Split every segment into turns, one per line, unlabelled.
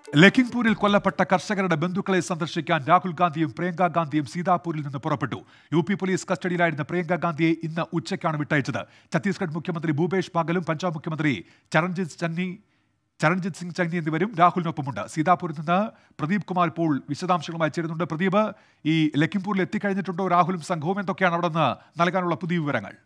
ലഖിംപൂരിൽ കൊല്ലപ്പെട്ട കർഷകരുടെ ബന്ധുക്കളെ സന്ദർശിക്കാൻ രാഹുൽ ഗാന്ധിയും പ്രിയങ്ക ഗാന്ധിയും സീതാപൂരിൽ നിന്ന് പുറപ്പെട്ടു U P police custody Priyanka ഗാന്ധിയെ ഇന്ന് ഉച്ചയ്ക്കാണ് വിട്ടയച്ചത് ഛത്തീസ്ഗഡ് മുഖ്യമന്ത്രി ഭൂപേഷ് ബാഗലും പഞ്ചാബ് മുഖ്യമന്ത്രി ചരൺജിത് ചന്നി ചരൺജിത് സിംഗ് ചന്നി എന്നിവരും രാഹുലിനൊപ്പമുണ്ട് സീതാപൂരിൽ നിന്ന് പ്രദീപ് കുമാർ ഇപ്പോൾ വിശദാംശങ്ങളുമായി ചേരുന്നുണ്ട് പ്രദീപ് ഈ ലഖിംപൂരിൽ എത്തിക്കഴിഞ്ഞിട്ടുണ്ടോ രാഹുലും സംഘവും എന്തൊക്കെയാണ് അവിടെ നിന്ന് നൽകാനുള്ള പുതിയ വിവരങ്ങൾ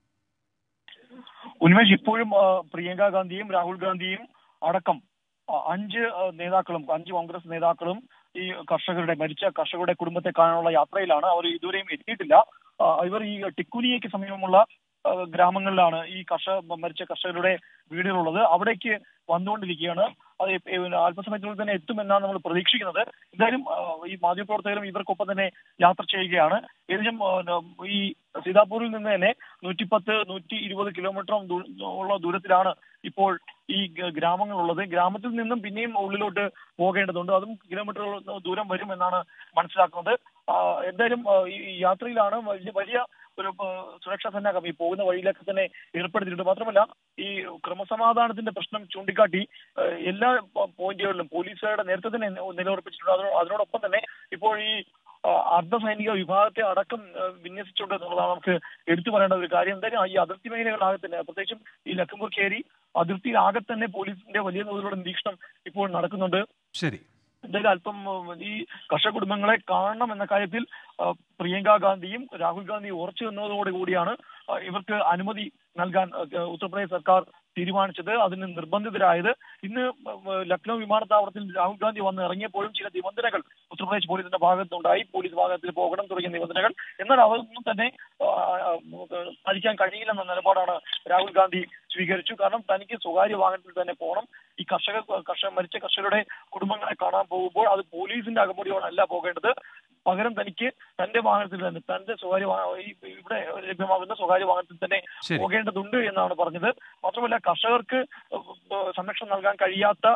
ഉന്മേഷ് ഇപ്പോഴും ആ, പ്രിയങ്ക ഗാന്ധിയും രാഹുൽ ഗാന്ധിയും അടക്കം ആ, അഞ്ച് ആ, നേതാക്കളും അഞ്ച് കോൺഗ്രസ് നേതാക്കളും ഈ കർഷകരുടെ മരിച്ച കർഷകരുടെ കുടുംബത്തെ കാണാനുള്ള യാത്രയിലാണ് അവർ ഇതുവരെയും എത്തിയിട്ടില്ല ആ, ഇവർ ഈ ടിക്കുനിയയ്ക്ക് സമീപമുള്ള ആ, ഗ്രാമങ്ങളിലാണ് ഈ കർഷക മരിച്ച കർഷകരുടെ വീടുകളുള്ളത് അവിടേക്ക് വന്നുകൊണ്ടിരിക്കുകയാണ് അത് ഇപ്പ- പിന്നെ അല്പസമയത്തിനുള്ളിൽ തന്നെ എത്തുമെന്നാണ് നമ്മൾ പ്രതീക്ഷിക്കുന്നത് എന്തായാലും ആ, ഈ മാധ്യമപ്രവർത്തകരും ഇവർക്കൊപ്പം തന്നെ യാത്ര ചെയ്യുകയാണ് ഏകദേശം ആ, ന- ഈ സീതാപൂരിൽ നിന്ന് തന്നെ നൂറ്റിപ്പത്ത് നൂറ്റി ഇരുപത് കിലോമീറ്റർ ഉള്ള ദൂരത്തിലാണ് ഇപ്പോൾ ഈ ഗ- ഗ്രാമങ്ങളുള്ളത് ഗ്രാമത്തിൽ നിന്നും പിന്നെയും ഉള്ളിലോട്ട് പോകേണ്ടതുണ്ട് അതും കിലോമീറ്റർ ദൂരം വരും എന്നാണ് മനസ്സിലാക്കുന്നത് ആ, എന്തായാലും ആ, ഈ ഈ യാത്രയിലാണ് വലിയ വലിയ ഒരു ആ, സുരക്ഷാ സന്നാഹം ഈ പോകുന്ന വഴിയിലൊക്കെ തന്നെ ഏർപ്പെടുത്തിയിട്ടുണ്ട് മാത്രമല്ല ഈ ക്രമസമാധാനത്തിന്റെ പ്രശ്നം ചൂണ്ടിക്കാട്ടി ആ, എല്ലാ പ- പോയിന്റുകളിലും പോലീസുകാരുടെ നേരത്തെ തന്നെ നിലയുറപ്പിച്ചിട്ടുണ്ട് അതിനോ- അതിനോടൊപ്പം തന്നെ ഇപ്പോൾ ഈ ആ, അർദ്ധസൈനിക വിഭാഗത്തെ അടക്കം ആ, വിന്യസിച്ചിട്ടുണ്ട് എന്നുള്ളതാണ് നമുക്ക് എടുത്തു പറയേണ്ട ഒരു കാര്യം എന്തായാലും ഈ അതിർത്തി മേഖലകളാകെ തന്നെ പ്രത്യേകിച്ചും ഈ ലഖിംപൂർ കേരി അതിർത്തിയിലാകെ തന്നെ പോലീസിന്റെ വലിയ തോതിലുള്ള നിരീക്ഷണം ഇപ്പോൾ നടക്കുന്നുണ്ട്
ശരി
എന്തായാലും അല്പം ഉം, ഈ കർഷക കുടുംബങ്ങളെ കാണണം എന്ന കാര്യത്തിൽ ആ, പ്രിയങ്ക ഗാന്ധിയും രാഹുൽ ഗാന്ധിയും ഉറച്ചു നിന്നതോടു കൂടിയാണ് ആ, ഇവർക്ക് അനുമതി നൽകാൻ ആ, ഉത്തർപ്രദേശ് സർക്കാർ തീരുമാനിച്ചത് അതിന് നിർബന്ധിതരായത് ഇന്ന് ഉം, ലക്നൗ വിമാനത്താവളത്തിൽ രാഹുൽ ഗാന്ധി വന്ന് ഇറങ്ങിയപ്പോഴും ചില നിബന്ധനകൾ ഉത്തർപ്രദേശ് പോലീസിന്റെ ഭാഗത്തുണ്ടായി പോലീസ് ഭാഗത്തിൽ പോകണം തുടങ്ങിയ നിബന്ധനകൾ എന്നാൽ അതൊന്നും തന്നെ ആ, ആ, പാലിക്കാൻ കഴിയില്ലെന്ന നിലപാടാണ് രാഹുൽ ഗാന്ധി സ്വീകരിച്ചു കാരണം തനിക്ക് സ്വകാര്യ വാഹനത്തിൽ തന്നെ പോകണം ഈ കർഷക കർഷക മരിച്ച കർഷകരുടെ കുടുംബങ്ങളെ കാണാൻ പോകുമ്പോൾ അത് പോലീസിന്റെ അകമ്പടിയോടല്ല പോകേണ്ടത് പകരം തനിക്ക് തന്റെ വാഹനത്തിൽ തന്നെ തന്റെ സ്വകാര്യ വാഹ- ഈ ഇവിടെ ലഭ്യമാകുന്ന സ്വകാര്യ വാഹനത്തിൽ തന്നെ
ശരി.
പോകേണ്ടതുണ്ട് എന്നാണ് പറഞ്ഞത് മാത്രമല്ല കർഷകർക്ക് ഏഹ് സംരക്ഷണം നൽകാൻ കഴിയാത്ത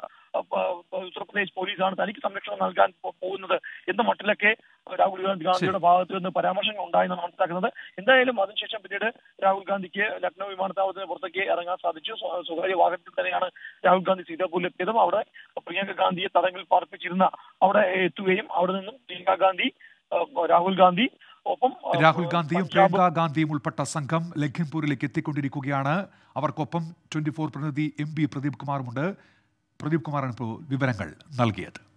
ഏഹ് ഉത്തർപ്രദേശ് പോലീസാണ് തനിക്ക് സംരക്ഷണം നൽകാൻ പോ- പോകുന്നത് എന്ന മട്ടിലൊക്കെ രാഹുൽ ഗാന്ധി ഗാന്ധിയുടെ ഭാഗത്ത് നിന്ന് പരാമർശങ്ങൾ ഉണ്ടായെന്നാണ് മനസ്സിലാക്കുന്നത് എന്തായാലും അതിനുശേഷം പിന്നീട് രാഹുൽ ഗാന്ധിക്ക് ലക്നൗ വിമാനത്താവളത്തിന് പുറത്തേക്ക് ഇറങ്ങാൻ സാധിച്ചു സ്വ- സ്വകാര്യ വാഹനത്തിൽ തന്നെയാണ് രാഹുൽ ഗാന്ധി സീതാപൂരിൽ എത്തിയതും അവിടെ പ്രിയങ്ക ഗാന്ധിയെ തടങ്കിൽ പാർപ്പിച്ചിരുന്ന അവിടെ എത്തുകയും അവിടെ നിന്നും പ്രിയങ്ക ഗാന്ധി ഏഹ് രാഹുൽ ഗാന്ധി ഒപ്പം ഏഹ്
രാഹുൽ ഗാന്ധിയും
പഞ്ചാബ്
പ്രിയങ്ക ഗാന്ധിയും ഉൾപ്പെട്ട സംഘം ലഖിംപൂരിലേക്ക് എത്തിക്കൊണ്ടിരിക്കുകയാണ് അവർക്കൊപ്പം ട്വന്റി ഫോർ പ്രതിനിധി എം പി പ്രദീപ് കുമാറുമുണ്ട് പ്രദീപ് കുമാറാണ് ഇപ്പോൾ വിവരങ്ങൾ നൽകിയത്